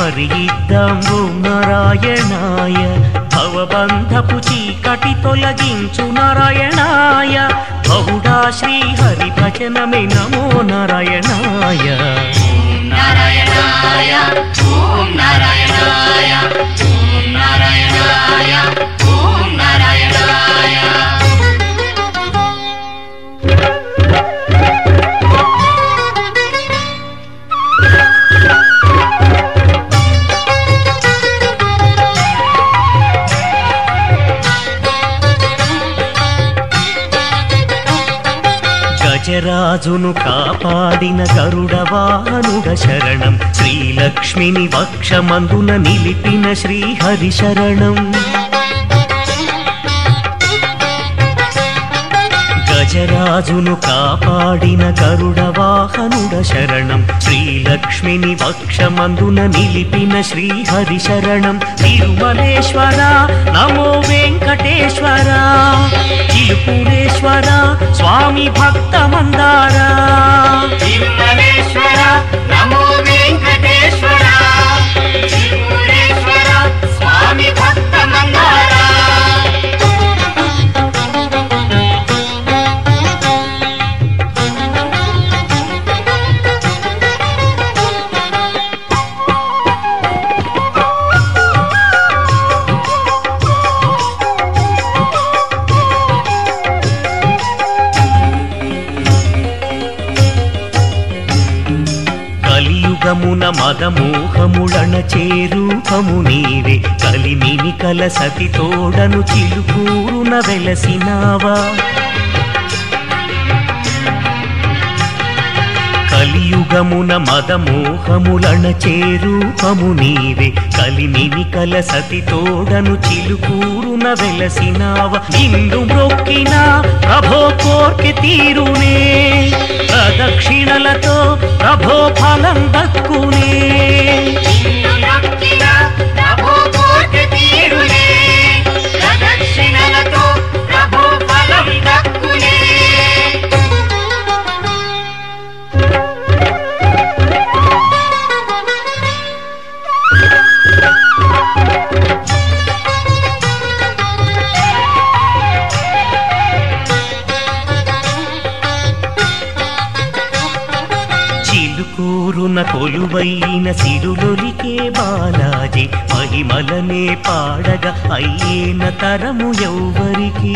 స్మరిద్దాం ఓం నారాయణాయ భవబంధపు చీకటి తొలగించు నారాయణాయ బహుడా శ్రీహరి భజనమే నమో నారాయణాయ నారాయణాయ ఓం నారాయణాయ ఓం నారాయణాయ ఓం నారాయణాయ గజరాజును కాపాడిన గరుడ వాహనుడ శరణం శ్రీలక్ష్మిని వక్షమందున నిలిపిన శ్రీహరి శరణం గజరాజును కాపాడిన గరుడ వాహనుడ శరణం శ్రీలక్ష్మిని వక్షమందున నిలిపిన శ్రీహరి శరణం తిరుమలేశ్వర నమో వెంకటేశ్వర చిలుపురేశ్వర స్వామి భక్త మందారా తిరుమలేశ్వర నమో వెంకటేశ్వర త్రిపురేశ్వర స్వామి భక్త మందారా కలియుగమున మదమోహముళన చేరూపము నీవే కలిమిని కల సతి తోడను చిలుకూరున వెలసినావా కలియుగమున మదమోహములన చేరూపము నీవే కలిమిని కల సతి తోడను చిలుకూరున వెలసినావ నిండు మ్రొక్కిన ప్రభో కోర్కె తీరునే ప్రదక్షిణలతో ప్రభో ఫలం దక్కునే నిన్ను నొక్కిన ప్రభు కోటి తీరులే ప్రదక్షిణలతో ప్రభు ఫలం దక్కునే చిలుకూరున కొలువైన సిరులొలికే బాలాజీ మహిమలనే పాడగా అయ్యేన తరము ఎవ్వరికి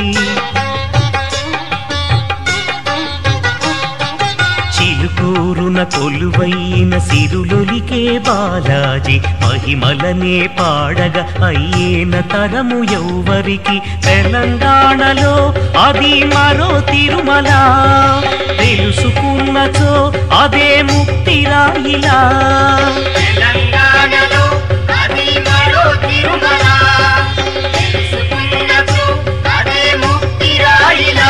చిలుకూరున కొలువైన సిరులొలికే బాలాజీ మహిమలనే పాడగా అయ్యేన తరము ఎవ్వరికి తెలంగాణలో అది మరో తిరుమల తెలుసుకున్నచో అదే ముక్తి రాయిలా తెలంగాణలో అది మరో తిరుమల తెలుసుకున్నచో అదే ముక్తి రాయిలా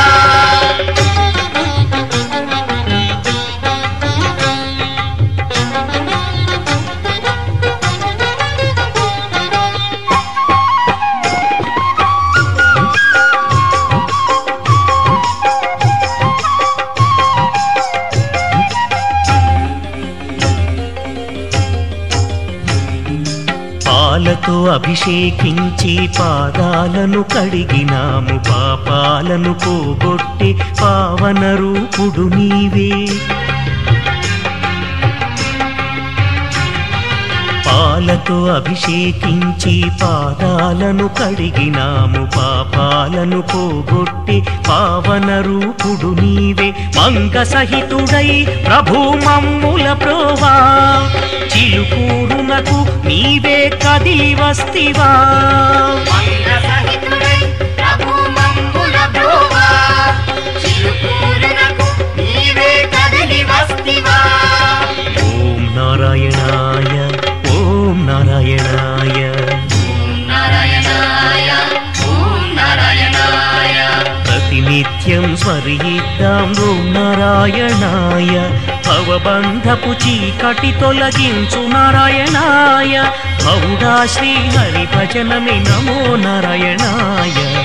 పాలతో అభిషేకించి పాదాలను కడిగినాము పాపాలను పోగొట్టి పావన రూపుడు నీవే పాలతో అభిషేకించి పాదాలను కడిగినాము పాపాలను పోగొట్టి పావన రూపుడు నీవే మంగ సహితుడై ప్రభు మమ్ముల ప్రోవా చిలుకూరునకు నీవే కదిలి వస్తివా మంగ సహితుడై ప్రభు మమ్ముల బ్రోవా చిలుకూరునకు నీవే కదిలి వస్తివా ఓం నారాయణాయ ఓం నారాయణాయ ఓం నారాయణాయ ఓం నారాయణాయ ప్రతినిత్యం స్మరిద్దాం ఓం నారాయణాయ భవబంధపు చీకటి తొలగించు నారాయణాయ బహుడా శ్రీహరి భజనమే నమో నారాయణాయ